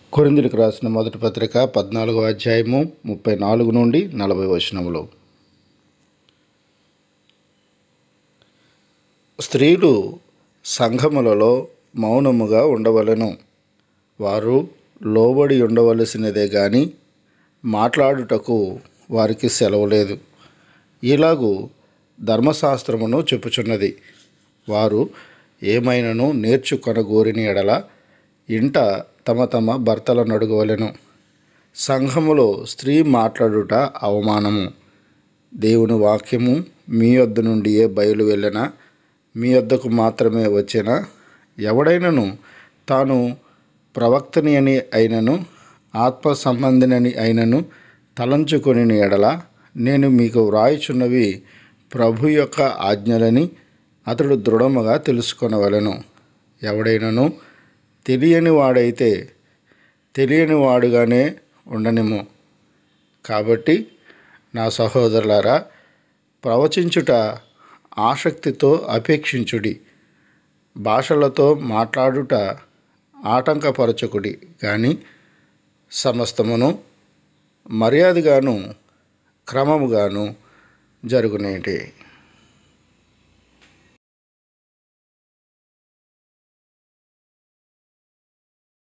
కొరిందులకు రాసిన మొదటి పత్రిక పద్నాలుగవ అధ్యాయము ముప్పై నాలుగు నుండి నలభై వచనములు స్త్రీలు సంఘములలో మౌనముగా ఉండవలెను వారు లోబడి ఉండవలసినదే గాని మాట్లాడుటకు వారికి సెలవు లేదు ఇలాగూ ధర్మశాస్త్రమును చెప్పుచున్నది వారు ఏమైనను నేర్చుకొనగోరిని ఎడల ఇంట తమ తమ భర్తల నడుగవలెను సంఘములో స్త్రీ మాట్లాడుట అవమానము దేవుని వాక్యము మీ వద్ద నుండియే బయలు వెళ్ళిన మీ వద్దకు మాత్రమే వచ్చిన ఎవడైనను తాను ప్రవక్తని అని అయినను ఆత్మ సంబంధినని అయినను తలంచుకొని ఎడల నేను మీకు వ్రాయుచున్నవి ప్రభు యొక్క ఆజ్ఞలని అతడు దృఢముగా తెలుసుకొనవలెను ఎవడైనను తెలియని వాడైతే తెలియని వాడుగానే ఉండనిము కాబట్టి నా సహోదరులారా ప్రవచించుట ఆసక్తితో అపేక్షించుడి భాషలతో మాట్లాడుట ఆటంకపరచకుడి కానీ సమస్తమును మర్యాదగాను క్రమముగాను జరుగునేటి